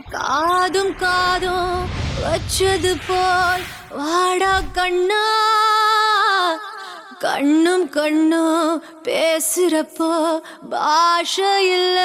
காதும் காதும் வச்சது போல் வாடா கண்ணா கண்ணும் கண்ணும் பேசுறப்போ பாஷை இல்ல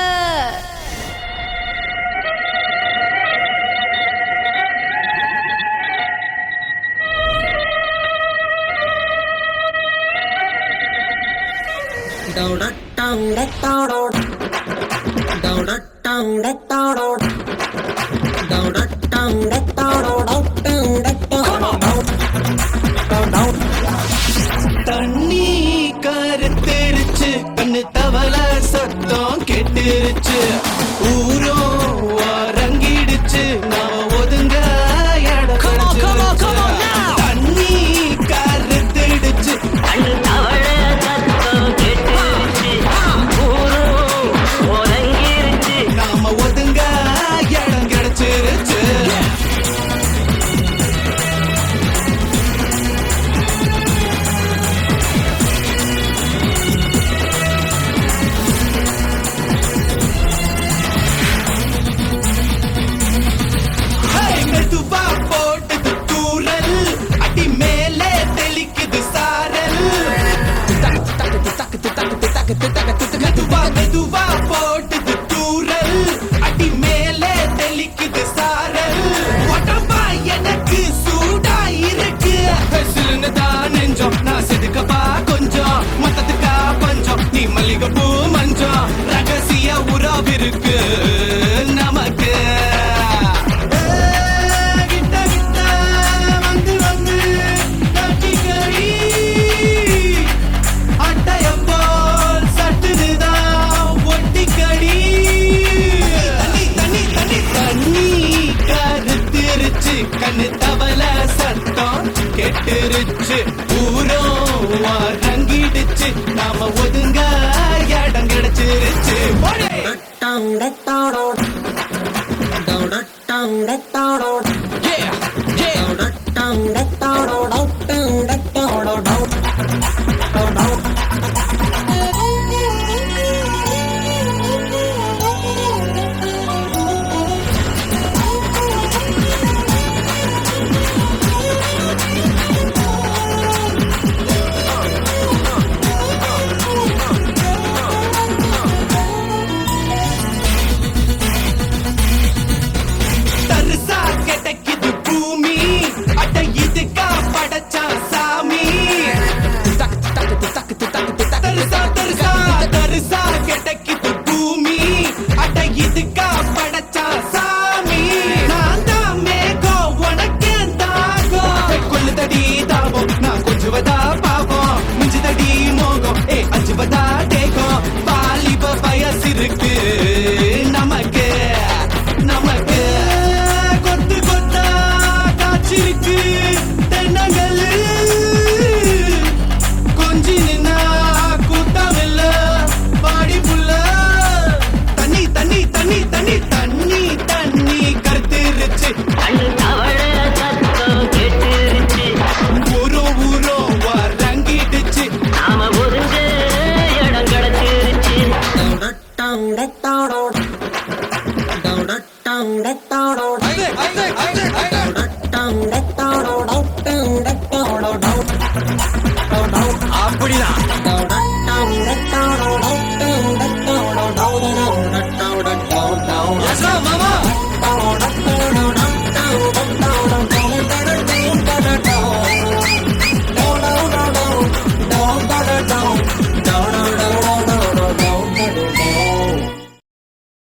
தண்ணி கருத்தெரிச்சு கண்ணு தவள சத்தம் கெட்டுருச்சு ஊரோ அரங்கிடுச்சு நான் ஒதுங்க இடம் கிடைச்சிருச்சு. தண்ணி கருத்தெடுச்சு கண்ணு தவழ சத்தம் கெட்டுருச்சு ஊரும் உறங்கிருச்சு நாம ஒதுங்க இடம் கிடைச்சிருச்சு ஹேய், மெதுவா போட்டது தூறல் அடி மேலே தெளிக்குது சாரல் மெதுவா மெதுவா போட்டது தூறல் அடி மேலே தெளிக்குது சாரல் உடம்பா எனக்கு சூடா இருக்கு சிலுன்னு தான் நெஞ்சம் நான் செதுக்கப்பா கொஞ்சம் மொத்தத்துக்கா பஞ்சம் நீ மல்லிகை பூ மஞ்சம் ரகசிய உறவிருக்கு நமக்கு ஏய், கிட்ட கிட்ட வந்து வந்து கட்டிக்கடி அட்டையப்போல் சட்டுதுதான் ஒட்டிக்கடி தண்ணி தண்ணி தண்ணி தண்ணி கருத்திருச்சு கண்ணு தவள சத்தம் கெட்டுருச்சு ஊரோ ரங்கிடுச்சு நாம ஒதுங்க இடம் கிடைச்சிருச்சு போடே. Yeah, yeah. தரிசா கிடைக்குது பூமி அட இதுக்கா படைச்சா சாமி தரிசா தரிசா தரிசா கிடைக்குது பூமி அட இதுக்கா படைச்சா சாமி நான் தான் மேகம் உனக்கு தாகம் கொள்ளுதடி தாபம் நான் கொஞ்சுவதா பாவம் மிஞ்சுதடி மோகம் ஏ அஞ்சுவதா தேகம் வாலிப வயசிருக்கு நமக்கு நமக்கு கொத்து கொத்தா காய்ச்சிருக்கு தென்னங்கள் கொஞ்சி நின்னா கூட்டமில்ல பாடி புள்ள தண்ணி தண்ணி தண்ணி தண்ணி தண்ணி தண்ணி கருத்திருச்சு கண்ணு தவழ சத்தம் கெட்டுருச்சு ஊரோ ஊரோ வரங்கிடுச்சு நாம ஒதுங்க இடம் கிடைச்சிருச்சு அப்படிதான்